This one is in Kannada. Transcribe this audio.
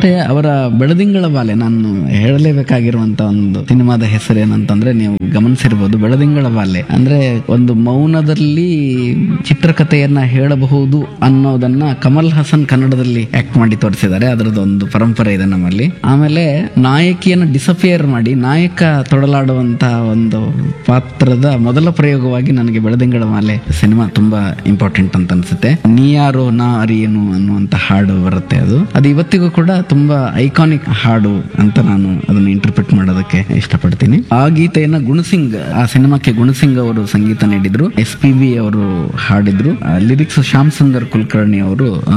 ಮತ್ತೆ ಅವರ ಬೆಳದಿಂಗಳ ಬಾಲೆ ನಾನು ಹೇಳಲೇಬೇಕಾಗಿರುವಂತ ಒಂದು ಸಿನಿಮಾದ ಹೆಸರು ಏನಂತಂದ್ರೆ ನೀವು ಗಮನಿಸಿರ್ಬೋದು ಬೆಳದಿಂಗಳ ಬಾಲೆ ಅಂದ್ರೆ ಒಂದು ಮೌನದಲ್ಲಿ ಚಿತ್ರಕಥೆಯನ್ನ ಹೇಳಬಹುದು ಅನ್ನೋದನ್ನ ಕಮಲ್ ಹಾಸನ್ ಕನ್ನಡದಲ್ಲಿ ಆಕ್ಟ್ ಮಾಡಿ ತೋರಿಸಿದ್ದಾರೆ ಅದರದ್ದು ಒಂದು ಪರಂಪರೆ ಇದೆ ನಮ್ಮಲ್ಲಿ ಆಮೇಲೆ ನಾಯಕಿಯನ್ನು ಡಿಸಪಿಯರ್ ಮಾಡಿ ನಾಯಕ ತೊಡಲಾಡುವಂತಹ ಒಂದು ಪಾತ್ರದ ಮೊದಲ ಪ್ರಯೋಗವಾಗಿ ನನಗೆ ಬೆಳದಿಂಗಳ ಮಾಲೆ ಸಿನಿಮಾ ತುಂಬಾ ಇಂಪಾರ್ಟೆಂಟ್ ಅಂತ ಅನ್ಸುತ್ತೆ ನೀ ಯಾರೋ ನಾ ಅರಿಯೇನು ಅನ್ನುವಂತ ಹಾಡು ಬರುತ್ತೆ ಅದು ಅದು ಇವತ್ತಿಗೂ ಕೂಡ ತುಂಬಾ ಐಕಾನಿಕ್ ಹಾಡು ಅಂತ ನಾನು ಅದನ್ನ ಇಂಟರ್ಪ್ರಿಟ್ ಮಾಡೋದಕ್ಕೆ ಇಷ್ಟಪಡ್ತೀನಿ ಆ ಗೀತೆಯನ್ನ ಗುಣಸಿಂಗ್ ಆ ಸಿನಿಮಾಕ್ಕೆ ಗುಣಸಿಂಗ್ ಅವರು ಸಂಗೀತ ನೀಡಿದ್ರು ಎಸ್ ಪಿ ಬಿ ಅವರು ಹಾಡಿದ್ರು ಲಿರಿಕ್ಸ್ ಶ್ಯಾಮ್ ಸುಂದರ್ ಕುಲಕರ್ಣಿ ಅವರು